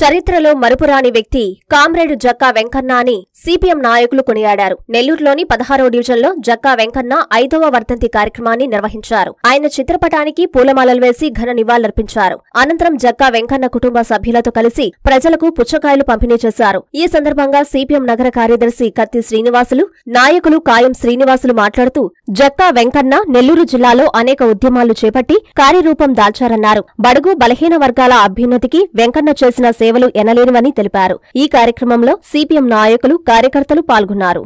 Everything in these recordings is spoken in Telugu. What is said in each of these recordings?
చరిత్రలో మరుపురాని వ్యక్తి కామ్రేడ్ జక్కా వెంకన్న అని సిపిఎం నాయకులు కొనియాడారు నెల్లూరులోని పదహారవ డివిజన్లో జక్కా వెంకన్న ఐదవ వర్ధంతి కార్యక్రమాన్ని నిర్వహించారు ఆయన చిత్రపటానికి పూలమాలలు వేసి ఘన నివాళులర్పించారు అనంతరం జక్కా వెంకన్న కుటుంబ సభ్యులతో కలిసి ప్రజలకు పుచ్చకాయలు పంపిణీ చేశారు ఈ సందర్భంగా సిపిఎం నగర కార్యదర్శి కత్తి శ్రీనివాసులు నాయకులు కాయం శ్రీనివాసులు మాట్లాడుతూ జక్కా వెంకన్న నెల్లూరు జిల్లాలో అనేక ఉద్యమాలు చేపట్టి కార్యరూపం దాల్చారన్నారు బడుగు బలహీన వర్గాల అభ్యున్నతికి వెంకన్న చేసిన సేవలు ఎనలేనివని తెలిపారు ఈ కార్యక్రమంలో సిపిఎం నాయకులు కార్యకర్తలు పాల్గొన్నారు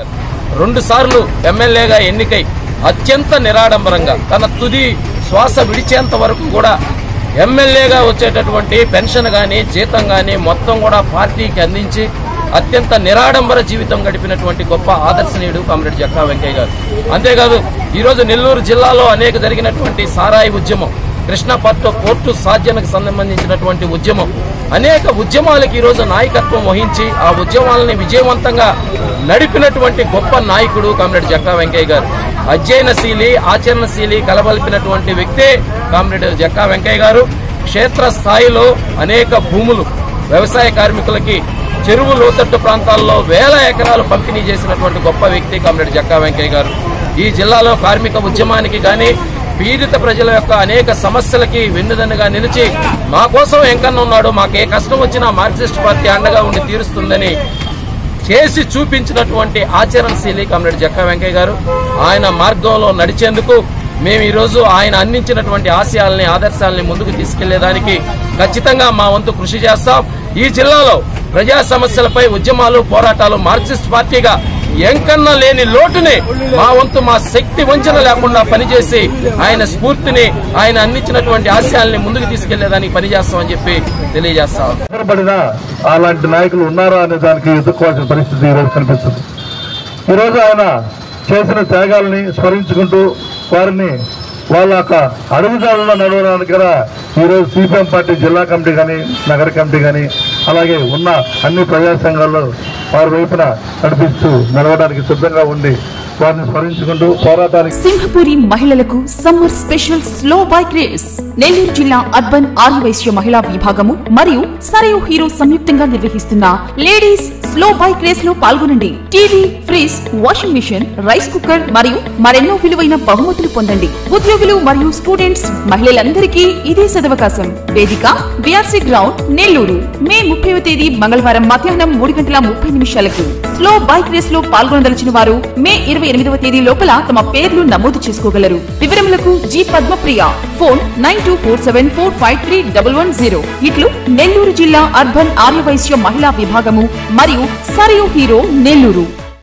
రెండు సార్లు ఎమ్మెల్యేగా ఎన్నికై అత్యంత నిరాడంబరంగా తన తుది శ్వాస విడిచేంత వరకు కూడా ఎమ్మెల్యేగా వచ్చేటటువంటి పెన్షన్ గాని జీతం గాని మొత్తం కూడా పార్టీకి అందించి అత్యంత నిరాడంబర జీవితం గడిపినటువంటి గొప్ప ఆదర్శనీయుడు కామ్రేడ్ జక్కా వెంకయ్య గారు అంతేకాదు ఈరోజు నెల్లూరు జిల్లాలో అనేక జరిగినటువంటి సారాయి ఉద్యమం కృష్ణా పట్టు పోర్టు సాధ్యతకు సంబంధించినటువంటి ఉద్యమం అనేక ఉద్యమాలకు ఈరోజు నాయకత్వం వహించి ఆ ఉద్యమాలని విజయవంతంగా నడిపినటువంటి గొప్ప నాయకుడు కామ్రేడ్ జక్కా వెంకయ్య గారు అధ్యయనశీలి ఆచరణశీలి కలబలిపినటువంటి వ్యక్తే కామ్రేడ్ జక్కా వెంకయ్య గారు క్షేత్ర స్థాయిలో అనేక భూములు వ్యవసాయ కార్మికులకి చెరువు లోతట్టు ప్రాంతాల్లో వేల ఎకరాలు పంపిణీ చేసినటువంటి గొప్ప వ్యక్తి కామ్రేడ్ జక్కా వెంకయ్య గారు ఈ జిల్లాలో కార్మిక ఉద్యమానికి గాని పీడిత ప్రజల యొక్క అనేక సమస్యలకి వెన్నుదన్నుగా నిలిచి మా కోసం ఎంకన్న ఉన్నాడు మాకు ఏ కష్టం వచ్చినా మార్క్సిస్ట్ పార్టీ అండగా ఉండి తీరుస్తుందని చేసి చూపించినటువంటి ఆచరణశీలి కామ్రేడ్ జక్కా వెంకయ్య గారు ఆయన మార్గంలో నడిచేందుకు మేము ఈరోజు ఆయన అందించినటువంటి ఆశయాల్ని ఆదర్శాలని ముందుకు తీసుకెళ్లేదానికి ఖచ్చితంగా మా వంతు కృషి చేస్తాం ఈ జిల్లాలో ప్రజా సమస్యలపై ఉద్యమాలు పోరాటాలు మార్క్సిస్ట్ పార్టీగా ఎంకన్న లేని లోటుని మా వంతు మా శక్తి వంచన లేకుండా పనిచేసి ఆయన స్ఫూర్తిని ఆయన అందించినటువంటి ఆశయాల్ని ముందుకు తీసుకెళ్లేదానికి పనిచేస్తామని చెప్పి తెలియజేస్తాం పడినా అలాంటి నాయకులు ఉన్నారా అనే దానికి ఎదుర్కోవాల్సిన పరిస్థితి ఈరోజు కనిపిస్తుంది ఈరోజు ఆయన చేసిన త్యాగాలని స్మరించుకుంటూ వారిని వాళ్ళ యొక్క అడుగుజాలలో నడవడానికి కూడా ఈరోజు సిపిఎం పార్టీ జిల్లా కమిటీ కానీ నగర కమిటీ కానీ అలాగే ఉన్న అన్ని ప్రజా సంఘాల్లో వారి వైపున నడిపిస్తూ నడవడానికి సిద్ధంగా ఉండి వారిని స్మరించుకుంటూ పోరాటానికి సింహపురి మహిళలకు summer special slow bike race Nellore జిల్లా అర్బన్ ఆర్యవైశ్య మహిళా విభాగము మరియు సరయు హీరో సంయుక్తంగా నిర్వహిస్తున్న లేడీస్ స్లో బైక్ రేస్ లో పాల్గొనండి TV fridge washing machine rice cooker మరియు మరెన్నో విలువైన బహుమతులు పొందండి ఉద్యోగులు మరియు స్టూడెంట్స్ మహిళలందరికీ ఇదే సదవకాశం వేదిక బిఆర్సీ గ్రౌండ్ నెల్లూరు మే ముప్పైవ తేదీ మంగళవారం మధ్యాహ్నం మూడు గంటల ముప్పై నిమిషాలకు స్లో బైక్ రేస్ లో పాల్గొనదలిచిన వారు మే ఇరవై ఎనిమిదవ తేదీ లోపల తమ పేర్లు నమోదు చేసుకోగలరు వివరములకు G Padmapriya phone nine two four seven four five three double one zero ఇట్లు నెల్లూరు జిల్లా అర్బన్ ఆర్యవైశ్య మహిళా విభాగము మరియు సరియు హీరో నెల్లూరు